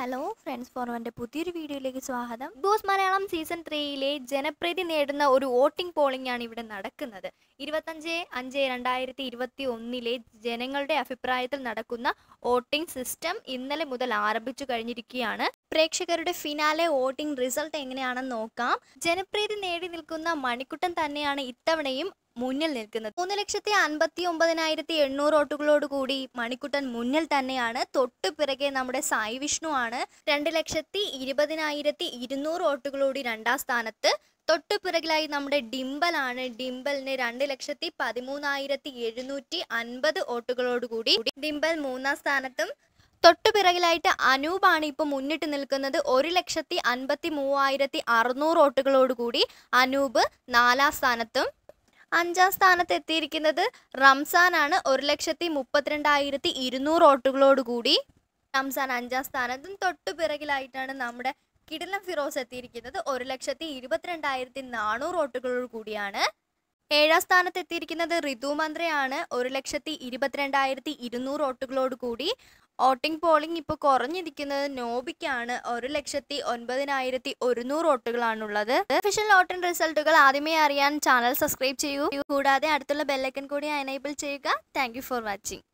hello friends ഫോർവൻ്റെ പുതിയൊരു വീഡിയോയിലേക്ക് സ്വാഗതം ബിഗ് ബോസ് മലയാളം സീസൺ ത്രീയിലെ ജനപ്രീതി നേടുന്ന ഒരു വോട്ടിംഗ് പോളിംഗ് ആണ് ഇവിടെ നടക്കുന്നത് ഇരുപത്തഞ്ച് അഞ്ച് രണ്ടായിരത്തി ഇരുപത്തി ഒന്നിലെ ജനങ്ങളുടെ അഭിപ്രായത്തിൽ നടക്കുന്ന വോട്ടിംഗ് സിസ്റ്റം ഇന്നലെ മുതൽ ആരംഭിച്ചു കഴിഞ്ഞിരിക്കുകയാണ് പ്രേക്ഷകരുടെ ഫിനാലെ വോട്ടിംഗ് റിസൾട്ട് എങ്ങനെയാണെന്ന് നോക്കാം ജനപ്രീതി നേടി നിൽക്കുന്ന മണിക്കുട്ടൻ തന്നെയാണ് ഇത്തവണയും മുന്നിൽ നിൽക്കുന്നത് മൂന്ന് ലക്ഷത്തി അൻപത്തി ഒമ്പതിനായിരത്തി എണ്ണൂറ് വോട്ടുകളോട് കൂടി മണിക്കുട്ടൻ മുന്നിൽ തന്നെയാണ് തൊട്ടു പിറകെ നമ്മുടെ സായി വിഷ്ണു ആണ് രണ്ട് ലക്ഷത്തി ഇരുപതിനായിരത്തി ഇരുന്നൂറ് വോട്ടുകളോടി രണ്ടാം സ്ഥാനത്ത് തൊട്ടു പിറകിലായി നമ്മുടെ ഡിംബലാണ് ഡിംബലിന് രണ്ട് ലക്ഷത്തി പതിമൂന്നായിരത്തി എഴുന്നൂറ്റി അൻപത് വോട്ടുകളോട് കൂടി ഡിംബൽ മൂന്നാം സ്ഥാനത്തും തൊട്ടു പിറകിലായിട്ട് അനൂപാണ് ഇപ്പോൾ മുന്നിട്ട് നിൽക്കുന്നത് ഒരു ലക്ഷത്തി അൻപത്തി മൂവായിരത്തി അറുന്നൂറ് വോട്ടുകളോട് കൂടി അനൂപ് നാലാം സ്ഥാനത്തും അഞ്ചാം സ്ഥാനത്ത് എത്തിയിരിക്കുന്നത് റംസാനാണ് ഒരു ലക്ഷത്തി മുപ്പത്തിരണ്ടായിരത്തി ഇരുന്നൂറ് വോട്ടുകളോട് കൂടി റംസാൻ അഞ്ചാം സ്ഥാനത്തും തൊട്ടു പിറകിലായിട്ടാണ് നമ്മുടെ കിടിലം ഫിറോസ് എത്തിയിരിക്കുന്നത് ഒരു ലക്ഷത്തി ഇരുപത്തിരണ്ടായിരത്തി നാനൂറ് വോട്ടുകളോട് കൂടിയാണ് ഏഴാം സ്ഥാനത്ത് എത്തിയിരിക്കുന്നത് ഋതു മന്ത്രയാണ് ഒരു ലക്ഷത്തി ഇരുപത്തിരണ്ടായിരത്തി ഇരുന്നൂറ് വോട്ടുകളോട് കൂടി വോട്ടിംഗ് പോളിംഗ് ഇപ്പോൾ കുറഞ്ഞിരിക്കുന്നത് നോബിക്കാണ് ഒരു ലക്ഷത്തി ഒൻപതിനായിരത്തി ഒരുന്നൂറ് വോട്ടുകളാണുള്ളത് ഒഫീഷ്യൽ വോട്ടിംഗ് റിസൾട്ടുകൾ ആദ്യമേ അറിയാൻ ചാനൽ സബ്സ്ക്രൈബ് ചെയ്യൂ കൂടാതെ അടുത്തുള്ള ബെല്ലൈക്കൻ കൂടി എനേബിൾ ചെയ്യുക താങ്ക് ഫോർ വാച്ചിങ്